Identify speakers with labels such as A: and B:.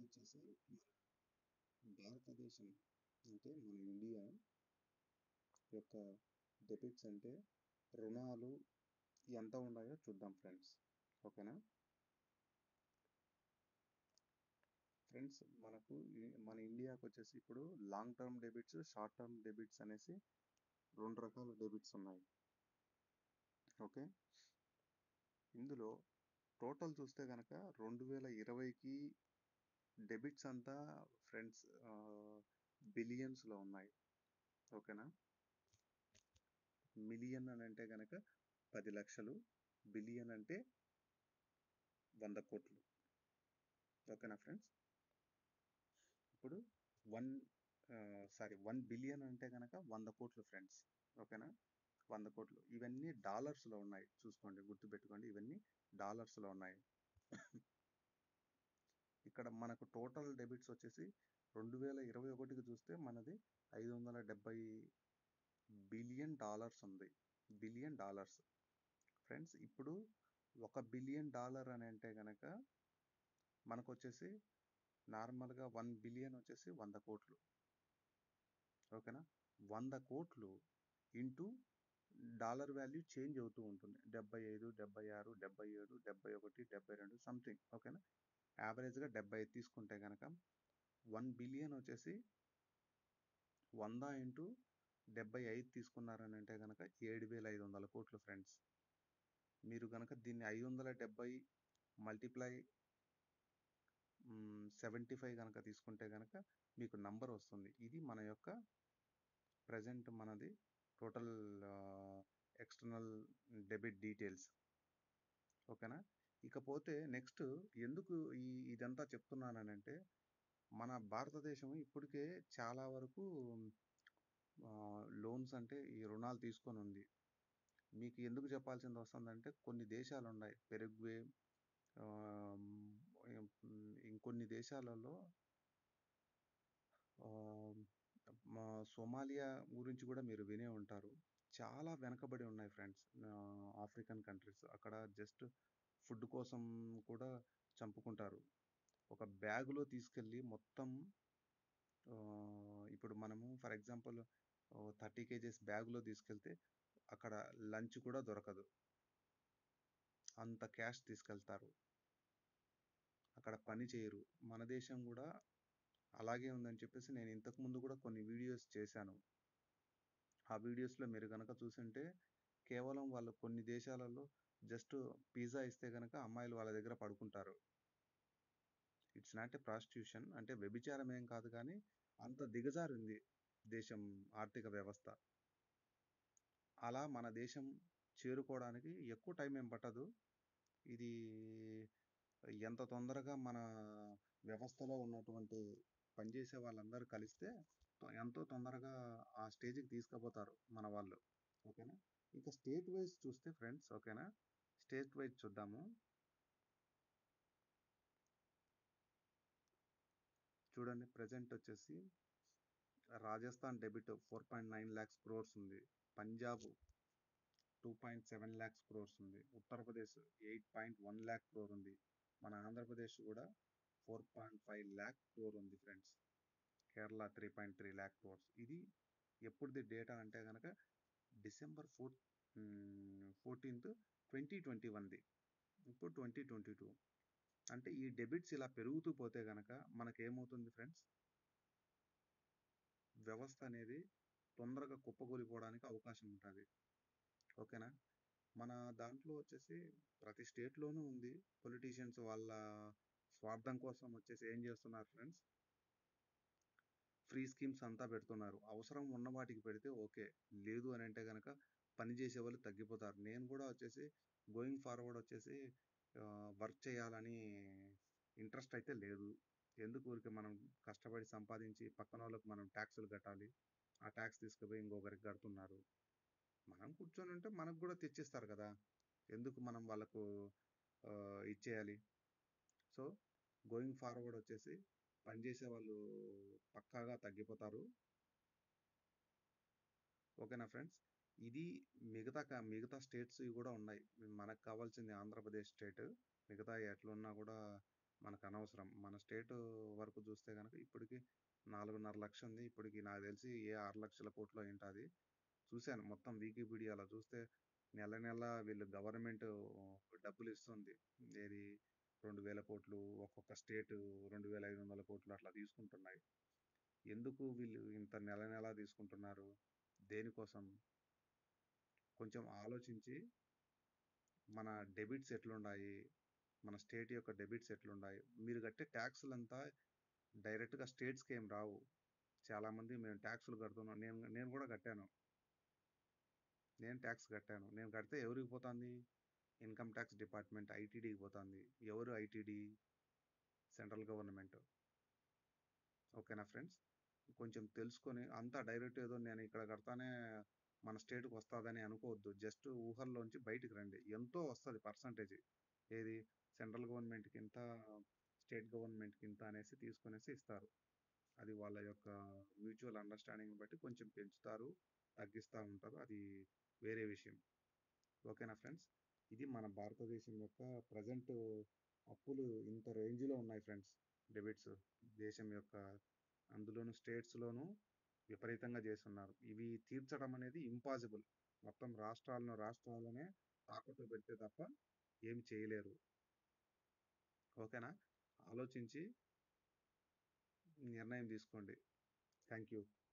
A: వచ్చేసి మన భారతదేశం అంటే మన ఇండియా యొక్క డెబిట్స్ అంటే రుణాలు ఎంత ఉన్నాయో చూద్దాం ఫ్రెండ్స్ ఓకేనా ఫ్రెండ్స్ మనకు ఈ- మన ఇండియాకి వచ్చేసి ఇప్పుడు long term debits short term debits అనేసి రెండు రకాల డెబిట్స్ ఉన్నాయి ఓకే ఇందులో టోటల్ చూస్తే కనుక రెండు వేల ఇరవైకి డెబిట్స్ అంతా ఫ్రెండ్స్ బిలియన్స్లో ఉన్నాయి ఓకేనా మిలియన్ అని అంటే కనుక పది లక్షలు బిలియన్ అంటే వంద కోట్లు ఓకేనా ఫ్రెండ్స్ ఇప్పుడు వన్ సారీ వన్ బిలియన్ అంటే కనుక వంద కోట్లు ఫ్రెండ్స్ ఓకేనా వంద కోట్లు ఇవన్నీ డాలర్స్లో ఉన్నాయి చూసుకోండి గుర్తుపెట్టుకోండి ఇవన్నీ డాలర్స్లో ఉన్నాయి ఇక్కడ మనకు టోటల్ డెబిట్స్ వచ్చేసి రెండు వేల ఇరవై ఒకటికి చూస్తే మనది ఐదు వందల డెబ్బై బిలియన్ డాలర్స్ ఉంది బిలియన్ డాలర్స్ ఫ్రెండ్స్ ఇప్పుడు ఒక బిలియన్ డాలర్ అని అంటే కనుక మనకు వచ్చేసి నార్మల్గా వన్ బిలియన్ వచ్చేసి వంద కోట్లు ఓకేనా వంద కోట్లు ఇంటూ డాలర్ వాల్యూ చేంజ్ అవుతూ ఉంటుంది డెబ్బై ఐదు డెబ్బై ఆరు డెబ్బై ఏడు డెబ్బై ఒకటి డెబ్బై రెండు సంథింగ్ ఓకేనా యావరేజ్గా డెబ్బై ఐదు తీసుకుంటే కనుక వన్ బిలియన్ వచ్చేసి వంద ఇంటూ డెబ్బై ఐదు తీసుకున్నారని అంటే కనుక ఏడు వేల ఐదు వందల కోట్లు ఫ్రెండ్స్ మీరు కనుక దీన్ని ఐదు వందల డెబ్బై మల్టిప్లై సెవెంటీ ఫైవ్ కనుక తీసుకుంటే కనుక మీకు నంబర్ వస్తుంది ఇది మన యొక్క ప్రజెంట్ మనది టోటల్ ఎక్స్టర్నల్ డెబిట్ డీటెయిల్స్ ఓకేనా ఇకపోతే నెక్స్ట్ ఎందుకు ఈ ఇదంతా చెప్తున్నానంటే మన భారతదేశం ఇప్పటికే చాలా వరకు లోన్స్ అంటే ఈ రుణాలు తీసుకొని ఉంది మీకు ఎందుకు చెప్పాల్సింది వస్తుందంటే కొన్ని దేశాలు ఉన్నాయి పెరుగ్వే ఆ, ఉమ్, ఇంకొన్ని దేశాలలో ఆ, మా సోమాలియా గురించి కూడా మీరు వినే ఉంటారు చాలా వెనకబడి ఉన్నాయి ఫ్రెండ్స్ ఆఫ్రికన్ కంట్రీస్ అక్కడ జస్ట్ ఫుడ్ కోసం కూడా చంపుకుంటారు ఒక బ్యాగులో తీసుకెళ్ళి మొత్తం ఆ, ఇప్పుడు మనము ఫర్ ఎగ్జాంపుల్ థర్టీ కేజెస్ బ్యాగులో తీసుకెళ్తే అక్కడ లంచ్ కూడా దొరకదు అంత క్యాష్ తీసుకెళ్తారు అక్కడ పని చేయరు మన దేశం కూడా అలాగే ఉందని చెప్పేసి నేను ఇంతకు ముందు కూడా కొన్ని వీడియోస్ చేశాను ఆ వీడియోస్లో మీరు కనుక చూసింటే కేవలం వాళ్ళు కొన్ని దేశాలలో జస్ట్ పిజ్జా ఇస్తే కనుక అమ్మాయిలు వాళ్ళ దగ్గర పడుకుంటారు ఇట్స్ నాట్ ఏ ప్రాస్టిట్యూషన్ అంటే వ్యభిచారం ఏం కాదు కానీ అంత దిగజారింది దేశం ఆర్థిక వ్యవస్థ అలా మన దేశం చేరుకోవడానికి ఎక్కువ టైం ఏం పట్టదు ఇది ఎంత తొందరగా మన వ్యవస్థలో ఉన్నటువంటి పనిచేసే వాళ్ళందరూ కలిస్తే తో- ఎంతో తొందరగా ఆ స్టేజ్కి తీసుకుపోతారు మన వాళ్ళు ఓకేనా ఇంకా స్టేట్ వైజ్ చూస్తే ఫ్రెండ్స్ ఓకేనా స్టేట్ వైజ్ చూద్దాము చూడండి ప్రజెంట్ వచ్చేసి Rajasthan debit four point nine lakhs crores ఉంది Punjab two point seven lakhs crores ఉంది Uttar Pradesh eight point one lakh crore ఉంది మన ఆంధ్రప్రదేశ్ కూడా four point five lakh crore ఉంది friends Kerala three point three lakh crores ఇది ఎప్పుడుది డేటా అంటే కనుక December four fourteenth twenty twenty వన్ది ఇప్పుడు ట్వంటీ ట్వంటీ టూ అంటే ఈ డెబిట్స్ ఇలా పెరుగుతూ పోతే కనుక మనకేమవుతుంది ఫ్రెండ్స్ వ్యవస్థ అనేది తొందరగా కుప్పకూలిపోవడానికి అవకాశం ఉంటుంది ఓకేనా మన దాంట్లో వచ్చేసి ప్రతి స్టేట్లోనూ ఉంది పొలిటీషియన్స్ వాళ్ళ స్వార్థం కోసం వచ్చేసి ఏం చేస్తున్నారు ఫ్రెండ్స్ ఫ్రీ స్కీమ్స్ అంతా పెడుతున్నారు అవసరం ఉన్న వాటికి పెడితే ఓకే లేదు అని అంటే కనుక పని చేసే వాళ్ళు తగ్గిపోతారు నేను కూడా వచ్చేసి గోయింగ్ ఫార్వర్డ్ వచ్చేసి వర్క్ చేయాలని ఇంట్రెస్ట్ అయితే లేదు ఎందుకు ఊరికి మనం కష్టపడి సంపాదించి పక్కన వాళ్ళకి మనం ట్యాక్సులు కట్టాలి ఆ ట్యాక్స్ తీసుకుపోయి ఇంకొకరికి కడుతున్నారు మనం కూర్చొని ఉంటే మనకు కూడా తెచ్చిస్తారు కదా ఎందుకు మనం వాళ్ళకు ఆ, ఇచ్చేయాలి సో గోయింగ్ ఫార్వర్డ్ వచ్చేసి పనిచేసే వాళ్ళు పక్కాగా తగ్గిపోతారు ఓకేనా ఫ్రెండ్స్ ఇది మిగతా క- మిగతా స్టేట్స్ కూడా ఉన్నాయి మనకు కావాల్సింది ఆంధ్రప్రదేశ్ స్టేట్ మిగతా ఎట్లున్నా కూడా మనకనవసరం. మన స్టేటు వరకు చూస్తే గనక ఇప్పటికి 4,500,000 ఉంది. ఇప్పటికి నాకు తెలిసి ఏ 6,00,000 కోట్లో అయుంటాది. చూసాను మొత్తం వికీపీడియాలో చూస్తే నెల నెల వీళ్ళు గవర్నమెంటు డబ్బులిస్తుంది. ఏది 2,000,00,00,000 ఒక్కొక్క స్టేటు 2,500,00,00,000 అట్లా తీసుకుంటున్నాయి. ఎందుకు వీళ్ళు ఇంత నెల నెలా తీసుకుంటున్నారు? దేనికోసం? కొంచెం ఆలోచించి మన డెబిట్స్ ఎట్లుండాయి? మన స్టేట్ యొక్క డెబిట్స్ ఎట్లుండాయి? మీరు కట్టే టాక్సులంతా డైరెక్ట్‌గా స్టేట్స్‌కేం రావు. చాలామంది మేము టాక్సులు కడుతున్నాం. నేను నేను గూడా కట్టాను. నేను టాక్స్ కట్టాను. నేను కడితే ఎవరికి పోతాంది? ఇన్‌కమ్ టాక్స్ డిపార్ట్‌మెంట్ ఐటీడీకి పోతాంది. ఎవరు ఐటీడీ? Central government. ఓకేనా ఫ్రెండ్స్? కొంచెం తెలుసుకొని అంతా డైరెక్ట్ ఏదో నేను ఇక్కడ కడతానే మన స్టేట్‌కి వస్తాదని అనుకోవద్దు. జస్ట్ ఊహల్లోంచి బయటికి రండి. ఎంతో వస్తది పర్సెంటేజ్. ఏది? సెంట్రల్ గవర్నమెంట్‌కింత, స్టేట్ గవర్నమెంట్‌కింత అనేసి తీసుకొనేసి ఇస్తారు. అది వాళ్ళ యొక్క మ్యూచువల్ అండర్‌స్టాండింగ్‌ని బట్టి కొంచెం పెంచుతారు, తగ్గిస్తా ఉంటారు. అది వేరే విషయం. ఓకేనా ఫ్రెండ్స్? ఇది మన భారతదేశం యొక్క ప్రెజెంట్ అప్పులు ఇంత రేంజ్‌లో ఉన్నాయి ఫ్రెండ్స్. డెబిట్స్ దేశం యొక్క అందులోను స్టేట్స్‌లోను విపరీతంగా చేసున్నారు. ఇవి తీర్చడం అనేది ఇంపాసిబుల్. మొత్తం రాష్ట్రాలను రాష్ట్రాలనే తాకట్టు పెడితే తప్ప ఏమి చేయలేరు. ఓకేనా? ఆలోచించి నిర్ణయం తీసుకోండి. Thank you.